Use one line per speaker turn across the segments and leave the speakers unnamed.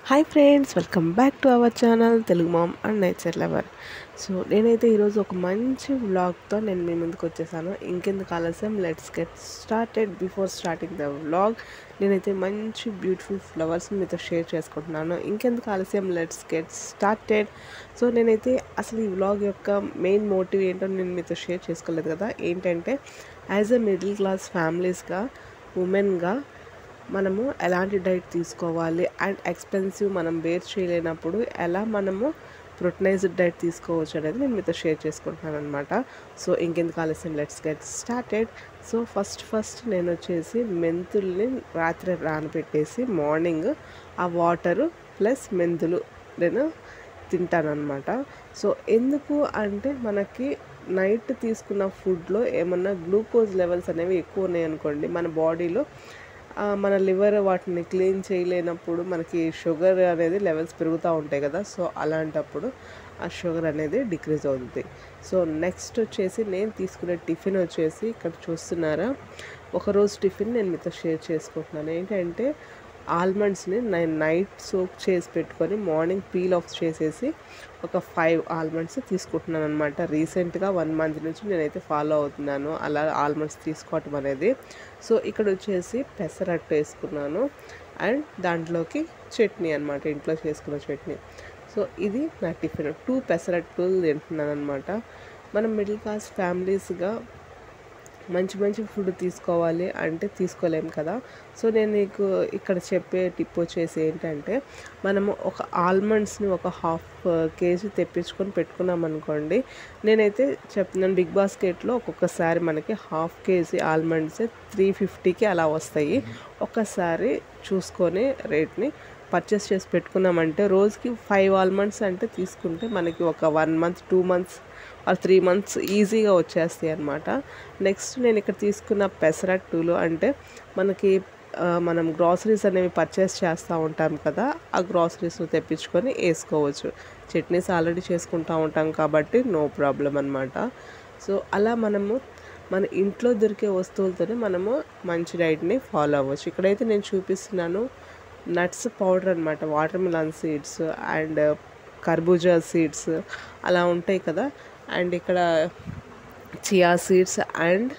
hi friends welcome back to our channel Telugu mom and nature lover so నేనైతే ఈరోజు ఒక మంచి వ్లాగ్తో నేను మీ ముందుకు వచ్చేసాను ఇంకెందుకు ఆలస్యం let's get started before starting the vlog నేనైతే మంచి బ్యూటిఫుల్ ఫ్లవర్స్ని మీతో షేర్ చేసుకుంటున్నాను ఇంకెందుకు ఆలస్యం లెట్స్ గెట్ స్టార్టెడ్ సో నేనైతే అసలు ఈ వ్లాగ్ యొక్క మెయిన్ మోటివ్ ఏంటో నేను మీతో షేర్ చేసుకోలేదు కదా ఏంటంటే యాజ్ ఎ మిడిల్ క్లాస్ ఫ్యామిలీస్గా ఉమెన్గా మనము ఎలాంటి డైట్ తీసుకోవాలి అండ్ ఎక్స్పెన్సివ్ మనం బేర్ చేయలేనప్పుడు ఎలా మనము ప్రోటీనైజ్డ్ డైట్ తీసుకోవచ్చు అనేది నేను మీతో షేర్ చేసుకుంటున్నాను అనమాట సో ఇంకెందుకు ఆలస్యం let's get started so first first నేను వచ్చేసి మెంతుల్ని రాత్రి నానబెట్టేసి మార్నింగ్ ఆ వాటరు ప్లస్ మెంతులు నేను తింటానన్నమాట సో ఎందుకు అంటే మనకి నైట్ తీసుకున్న ఫుడ్లో ఏమన్నా గ్లూకోజ్ లెవెల్స్ అనేవి ఎక్కువ ఉన్నాయి అనుకోండి మన బాడీలో ఆ, మన లివర్ వాటిని క్లీన్ చేయలేనప్పుడు మనకి షుగర్ అనేది లెవెల్స్ పెరుగుతూ ఉంటాయి కదా సో అలాంటప్పుడు ఆ షుగర్ అనేది డిక్రీజ్ అవుతుంది సో నెక్స్ట్ వచ్చేసి నేను తీసుకునే టిఫిన్ వచ్చేసి ఇక్కడ చూస్తున్నారా ఒకరోజు టిఫిన్ నేను మీతో షేర్ చేసుకుంటున్నాను ఏంటంటే ఆల్మండ్స్ని నేను నైట్ సోక్ చేసి పెట్టుకొని మార్నింగ్ పీల్ ఆఫ్ చేసేసి ఒక ఫైవ్ ఆల్మండ్స్ తీసుకుంటున్నాను అనమాట రీసెంట్గా వన్ మంత్ నుంచి నేనైతే ఫాలో అవుతున్నాను అలా ఆల్మండ్స్ తీసుకోవటం అనేది సో ఇక్కడ వచ్చేసి పెసరట్టు వేసుకున్నాను అండ్ దాంట్లోకి చట్నీ అనమాట ఇంట్లో చేసుకున్న చట్నీ సో ఇది నా టిఫిన్ టూ పెసరట్టులు తింటున్నాను అనమాట మనం మిడిల్ క్లాస్ ఫ్యామిలీస్గా మంచి మంచి ఫుడ్ తీసుకోవాలి అంటే తీసుకోలేం కదా సో నేను నీకు ఇక్కడ చెప్పే టిప్ వచ్చేసి ఏంటంటే మనము ఒక ఆల్మండ్స్ని ఒక హాఫ్ కేజీ తెప్పించుకొని పెట్టుకున్నాం అనుకోండి నేనైతే చెప్తున్నాను బిగ్ బాస్కెట్లో ఒక్కొక్కసారి మనకి హాఫ్ కేజీ ఆల్మండ్స్ త్రీ ఫిఫ్టీకి అలా వస్తాయి ఒక్కసారి చూసుకొని రేట్ని పర్చేస్ చేసి పెట్టుకున్నామంటే రోజుకి ఫైవ్ ఆల్మండ్స్ అంటే తీసుకుంటే మనకి ఒక one month two months or three months ఈజీగా వచ్చేస్తాయి అనమాట నెక్స్ట్ నేను ఇక్కడ తీసుకున్న పెసరట్టులు అంటే మనకి ఆ, మనం గ్రాసరీస్ అనేవి పర్చేస్ చేస్తూ ఉంటాం కదా ఆ గ్రాసరీస్ తెప్పించుకొని వేసుకోవచ్చు చట్నీస్ ఆల్రెడీ చేసుకుంటూ ఉంటాం కాబట్టి నో ప్రాబ్లం అనమాట సో అలా మనము మన ఇంట్లో దొరికే వస్తువులతోనే మనము మంచి డైట్ని ఫాలో అవ్వచ్చు ఇక్కడైతే నేను చూపిస్తున్నాను నట్స్ పౌడర్ అనమాట వాటర్ మిలాన్ సీడ్స్ అండ్ కర్బూజా సీడ్స్ అలా ఉంటాయి కదా అండ్ ఇక్కడ chia seeds and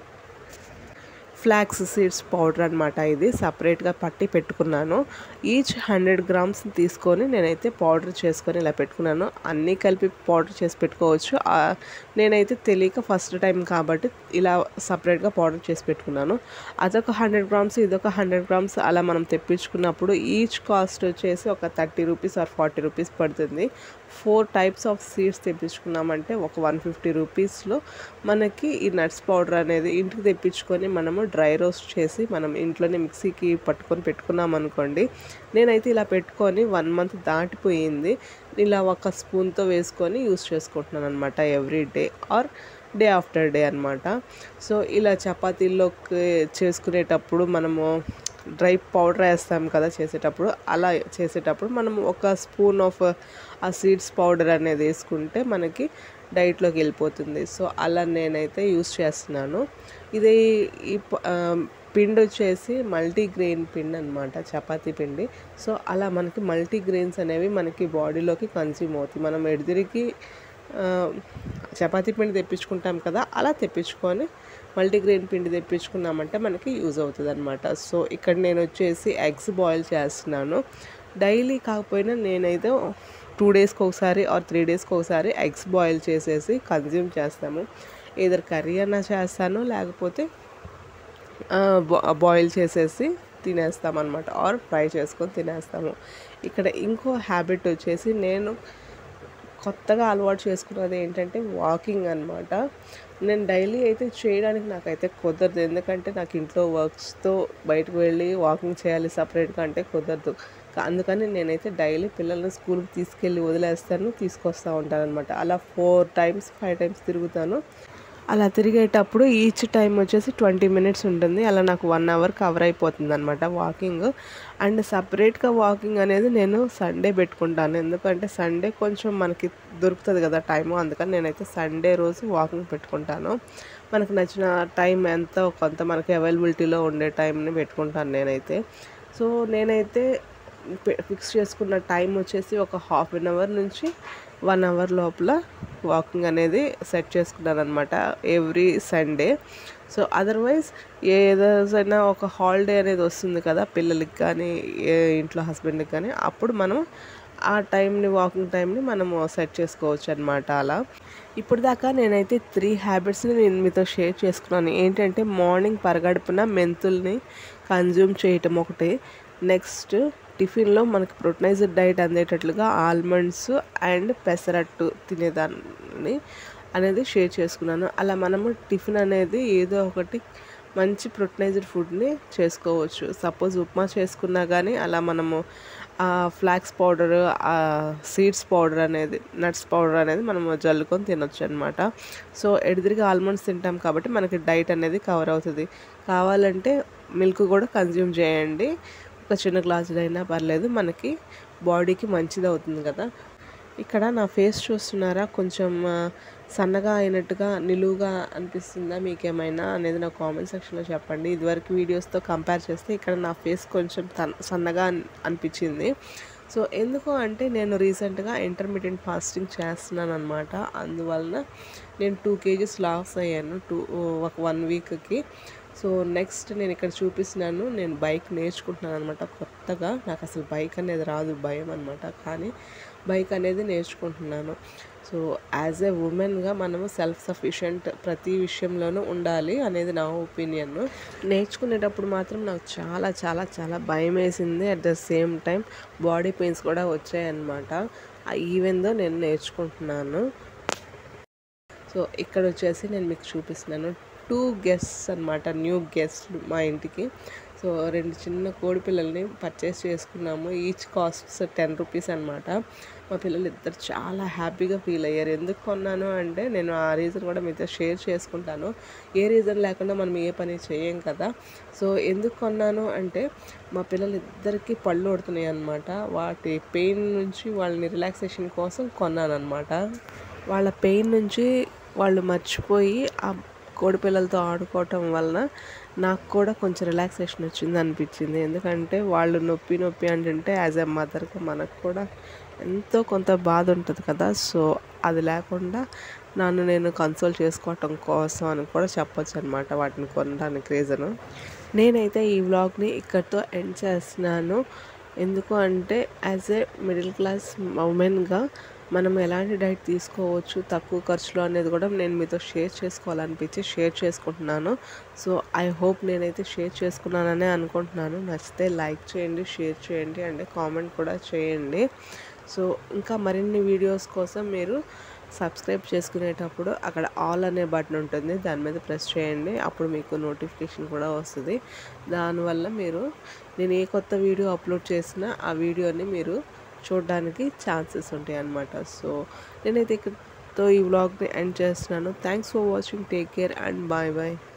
flax seeds powder అనమాట ఇది సపరేట్గా పట్టి పెట్టుకున్నాను ఈచ్ హండ్రెడ్ గ్రామ్స్ తీసుకొని నేనైతే పౌడర్ చేసుకొని ఇలా పెట్టుకున్నాను అన్నీ కలిపి పౌడర్ చేసి పెట్టుకోవచ్చు ఆ, నేనైతే తెలియక ఫస్ట్ టైం కాబట్టి ఇలా సపరేట్గా పౌడర్ చేసి పెట్టుకున్నాను అదొక హండ్రెడ్ గ్రామ్స్ ఇదొక హండ్రెడ్ గ్రామ్స్ అలా మనం తెప్పించుకున్నప్పుడు ఈచ్ కాస్ట్ వచ్చేసి ఒక thirty rupees or forty rupees పడుతుంది ఫోర్ టైప్స్ ఆఫ్ సీడ్స్ తెప్పించుకున్నామంటే ఒక వన్ ఫిఫ్టీ రూపీస్లో మనకి ఈ నట్స్ పౌడర్ అనేది ఇంటికి తెప్పించుకొని మనము డ్రై రోస్ట్ చేసి మనం ఇంట్లోనే మిక్సీకి పట్టుకొని పెట్టుకున్నాం అనుకోండి నేనైతే ఇలా పెట్టుకొని వన్ మంత్ దాటిపోయింది ఇలా ఒక స్పూన్తో వేసుకొని యూస్ చేసుకుంటున్నాను అనమాట every day or day after day అనమాట సో ఇలా చపాతీల్లోకి చేసుకునేటప్పుడు మనము డ్రై పౌడర్ వేస్తాం కదా చేసేటప్పుడు అలా చేసేటప్పుడు మనం ఒక స్పూన్ ఆఫ్ ఆ సీడ్స్ పౌడర్ అనేది వేసుకుంటే మనకి డైట్లోకి వెళ్ళిపోతుంది సో అలా నేనైతే యూస్ చేస్తున్నాను ఇది ఈ ప- ఆ, పిండి వచ్చేసి మల్టీ గ్రెయిన్ పిండి అనమాట చపాతీ పిండి సో అలా మనకి మల్టీ గ్రెయిన్స్ అనేవి మనకి బాడీలోకి కన్జ్యూమ్ అవుతాయి మనం ఎడిదిరికి ఆ, చపాతీ పిండి తెప్పించుకుంటాం కదా అలా తెప్పించుకొని మల్టీగ్రెయిన్ పిండి తెప్పించుకున్నామంటే మనకి యూజ్ అవుతుంది అనమాట సో ఇక్కడ నేను వచ్చేసి ఎగ్స్ బాయిల్ చేస్తున్నాను డైలీ కాకపోయినా నేనైతే టూ డేస్కి ఒకసారి ఆర్ త్రీ డేస్కి ఒకసారి ఎగ్స్ బాయిల్ చేసేసి కన్జ్యూమ్ చేస్తాము ఏదర్ కర్రీ అన్నా చేస్తాను లేకపోతే బాయిల్ చేసేసి తినేస్తాం అనమాట ఆర్ ఫ్రై చేసుకొని తినేస్తాము ఇక్కడ ఇంకో హ్యాబిట్ వచ్చేసి నేను కొత్తగా అలవాటు చేసుకున్నది ఏంటంటే వాకింగ్ అనమాట నేను డైలీ అయితే చేయడానికి నాకైతే కుదరదు ఎందుకంటే నాకు ఇంట్లో వర్క్స్తో బయటకు వెళ్ళి వాకింగ్ చేయాలి సపరేట్గా అంటే కుదరదు కా- అందుకని నేనైతే డైలీ పిల్లల్ని స్కూల్కి తీసుకెళ్ళి వదిలేస్తాను తీసుకొస్తూ ఉంటాను అనమాట అలా ఫోర్ టైమ్స్ ఫైవ్ టైమ్స్ తిరుగుతాను అలా తిరిగేటప్పుడు ఈచ్ టైం వచ్చేసి ట్వంటీ మినిట్స్ ఉంటుంది అలా నాకు వన్ అవర్ కవర్ అయిపోతుంది అనమాట వాకింగ్ అండ్ సపరేట్గా వాకింగ్ అనేది నేను సండే పెట్టుకుంటాను ఎందుకంటే సండే కొంచెం మనకి దొరుకుతుంది కదా టైము అందుకని నేనైతే సండే రోజు వాకింగ్ పెట్టుకుంటాను మనకు నచ్చిన టైం ఎంత కొంత మనకి అవైలబిలిటీలో ఉండే టైంని పెట్టుకుంటాను నేనైతే సో నేనైతే ఫిక్స్ చేసుకున్న టైం వచ్చేసి ఒక హాఫ్ అన్ అవర్ నుంచి వన్ అవర్ లోపల వాకింగ్ అనేది సెట్ చేసుకున్నాను అనమాట ఎవ్రీ సండే సో అదర్వైజ్ ఏదైనా ఒక హాలిడే అనేది వస్తుంది కదా పిల్లలకి కానీ ఏ ఇంట్లో హస్బెండ్కి కానీ అప్పుడు మనం ఆ టైంని వాకింగ్ టైంని మనము సెట్ చేసుకోవచ్చు అనమాట అలా ఇప్పుడు దాకా నేనైతే త్రీ హ్యాబిట్స్ని నేను మీతో షేర్ చేసుకున్నాను ఏంటంటే మార్నింగ్ పరగడుపున మెంతుల్ని కన్జ్యూమ్ చేయటం ఒకటి నెక్స్ట్ టిఫిన్లో మనకి ప్రోటీనైజ్డ్ డైట్ అందేటట్లుగా ఆల్మండ్స్ అండ్ పెసరట్టు తినేదాన్ని అనేది షేర్ చేసుకున్నాను అలా మనము టిఫిన్ అనేది ఏదో ఒకటి మంచి ప్రోటీనైజ్డ్ ఫుడ్ని చేసుకోవచ్చు సపోజ్ ఉప్మా చేసుకున్నా కానీ అలా మనము ఫ్లాక్స్ పౌడర్ సీడ్స్ పౌడర్ అనేది నట్స్ పౌడర్ అనేది మనం జల్లుకొని తినొచ్చు అనమాట సో ఎడిదిరిగా ఆల్మండ్స్ తింటాం కాబట్టి మనకి డైట్ అనేది కవర్ అవుతుంది కావాలంటే మిల్క్ కూడా కన్జ్యూమ్ చేయండి ఒక చిన్న గ్లాసులు అయినా పర్లేదు మనకి బాడీకి మంచిది అవుతుంది కదా ఇక్కడ నా ఫేస్ చూస్తున్నారా కొంచెం సన్నగా అయినట్టుగా నిలువుగా అనిపిస్తుందా మీకేమైనా అనేది నా కామెంట్ సెక్షన్లో చెప్పండి ఇదివరకు వీడియోస్తో కంపేర్ చేస్తే ఇక్కడ నా ఫేస్ కొంచెం సన్నగా అనిపించింది సో ఎందుకు అంటే నేను రీసెంట్గా ఇంటర్మీడియట్ ఫాస్టింగ్ చేస్తున్నాను అనమాట అందువలన నేను టూ కేజీస్ లాస్ అయ్యాను టూ ఒక వన్ వీక్కి సో నెక్స్ట్ నేను ఇక్కడ చూపిస్తున్నాను నేను బైక్ నేర్చుకుంటున్నాను అనమాట కొత్తగా నాకు అసలు బైక్ అనేది రాదు భయం అనమాట కానీ బైక్ అనేది నేర్చుకుంటున్నాను సో యాజ్ ఏ ఉమెన్గా మనము సెల్ఫ్ సఫిషియెంట్ ప్రతి విషయంలోనూ ఉండాలి అనేది నా ఒపీనియన్ నేర్చుకునేటప్పుడు మాత్రం నాకు చాలా చాలా చాలా భయం వేసింది at the same time body pains కూడా వచ్చాయన్నమాట ఈవెన్ దో నేను నేర్చుకుంటున్నాను సో ఇక్కడ వచ్చేసి నేను మీకు చూపిస్తున్నాను టూ గెస్ట్స్ అనమాట న్యూ గెస్ట్లు మా ఇంటికి సో రెండు చిన్న కోడి పిల్లల్ని పర్చేస్ చేసుకున్నాము ఈచ్ కాస్ట్ టెన్ రూపీస్ అనమాట మా పిల్లలు ఇద్దరు చాలా హ్యాపీగా ఫీల్ అయ్యారు ఎందుకు కొన్నాను అంటే నేను ఆ రీజన్ కూడా మీతో షేర్ చేసుకుంటాను ఏ రీజన్ లేకుండా మనం ఏ పని చేయం కదా సో ఎందుకు కొన్నాను అంటే మా పిల్లలు ఇద్దరికి పళ్ళు కొడుతున్నాయి అనమాట వాటి పెయిన్ నుంచి వాళ్ళని రిలాక్సేషన్ కోసం కొన్నాను అనమాట వాళ్ళ పెయిన్ నుంచి వాళ్ళు మర్చిపోయి ఆ కోడి పిల్లలతో ఆడుకోవటం వలన నాకు కూడా కొంచెం రిలాక్సేషన్ వచ్చింది అనిపించింది ఎందుకంటే వాళ్ళు నొప్పి నొప్పి అంటుంటే యాజ్ ఎ మదర్గా మనకు కూడా ఎంతో కొంత బాధ ఉంటుంది కదా సో అది లేకుండా నన్ను నేను కన్సోల్ చేసుకోవటం కోసం అని కూడా చెప్పొచ్చు అనమాట వాటిని కొనడానికి రీజను నేనైతే ఈ వ్లాగ్ని ఇక్కడితో ఎండ్ చేస్తున్నాను ఎందుకు అంటే యాజ్ ఏ మిడిల్ క్లాస్ ఉమెన్గా మనం ఎలాంటి డైట్ తీసుకోవచ్చు తక్కువ ఖర్చులో అనేది కూడా నేను మీతో షేర్ చేసుకోవాలనిపించి షేర్ చేసుకుంటున్నాను సో ఐ హోప్ నేనైతే షేర్ చేసుకున్నాననే అనుకుంటున్నాను నచ్చితే లైక్ చేయండి షేర్ చేయండి అండ్ కామెంట్ కూడా చేయండి సో ఇంకా మరిన్ని వీడియోస్ కోసం మీరు సబ్స్క్రైబ్ చేసుకునేటప్పుడు అక్కడ ఆల్ అనే బటన్ ఉంటుంది దాని మీద ప్రెస్ చేయండి అప్పుడు మీకు నోటిఫికేషన్ కూడా వస్తుంది దానివల్ల మీరు నేను ఏ కొత్త వీడియో అప్లోడ్ చేసినా ఆ వీడియోని మీరు చూడడానికి ఛాన్సెస్ ఉంటాయి అన్నమాట సో నేనైతే ఇక్కడతో ఈ వ్లాగ్ని ఎండ్ చేస్తున్నాను thanks for watching take care and bye bye